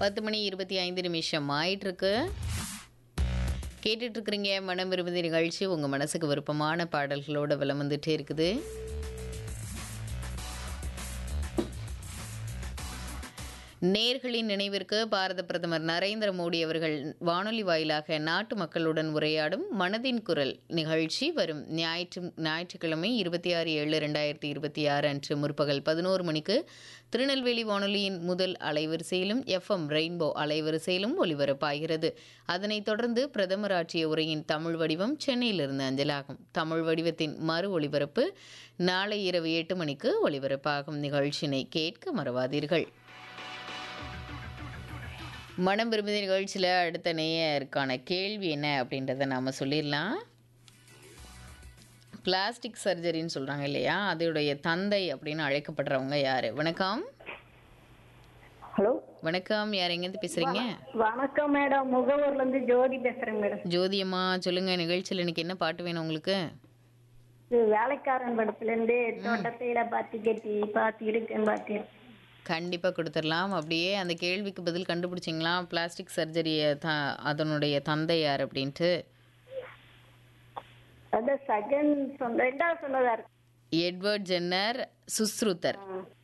பத்து மணி இருபத்தி ஐந்து நிமிஷம் ஆயிட்டிருக்கு கேட்டுட்டு இருக்கிறீங்க மனம் விரும்புதி நிகழ்ச்சி உங்கள் மனசுக்கு விருப்பமான பாடல்களோட விலம் வந்துட்டே இருக்குது நேர்களின் நினைவிற்கு பாரத பிரதமர் நரேந்திர மோடி அவர்கள் வானொலி வாயிலாக நாட்டு மக்களுடன் உரையாடும் மனதின் குரல் நிகழ்ச்சி வரும் ஞாயிற்று ஞாயிற்றுக்கிழமை இருபத்தி ஆறு ஏழு ரெண்டாயிரத்தி இருபத்தி ஆறு அன்று முற்பகல் பதினோரு மணிக்கு திருநெல்வேலி வானொலியின் முதல் அலைவரிசையிலும் எஃப்எம் ரெயின்போ அலைவரிசையிலும் ஒலிபரப்பாகிறது அதனைத் தொடர்ந்து பிரதமர் ஆற்றிய உரையின் தமிழ் வடிவம் சென்னையிலிருந்து அஞ்சலாகும் தமிழ் வடிவத்தின் மறு ஒலிபரப்பு நாளை இரவு எட்டு மணிக்கு ஒலிபரப்பாகும் நிகழ்ச்சியினை கேட்க மறவாதீர்கள் மனம் விரும்புதி நிகழ்ச்சியில் அடுத்த நேயருக்கான கேள்வி என்ன அப்படின்றத நாம் சொல்லிடலாம் பிளாஸ்டிக் சர்ஜரின்னு சொல்கிறாங்க இல்லையா அதோடைய தந்தை அப்படின்னு அழைக்கப்படுறவங்க யார் வணக்கம் ஹலோ வணக்கம் யார் எங்கேருந்து பேசுகிறீங்க வணக்கம் மேடம் முகவூர்ல இருந்து ஜோதி பேசுறேன் மேடம் ஜோதியம்மா சொல்லுங்கள் நிகழ்ச்சியில் இன்னைக்கு என்ன பாட்டு வேணும் உங்களுக்கு இது வேலைக்காரன் படத்துல இருந்து தோட்டத்தையில பாத்தி கட்டி பாத்தி இருக்கேன் பாத்தி கண்டிப்பாக கொடுத்துடலாம் அப்படியே அந்த கேள்விக்கு பதில் கண்டுபிடிச்சிங்களா பிளாஸ்டிக் சர்ஜரியை த அதனுடைய தந்தை யார் அப்படின்ட்டு அதான் செகண்ட் சொன்ன ரெண்டாவது சொன்னதா இருக்கு எட்வர்ட் ஜென்னர் சுஸ்ருதர் ஆ.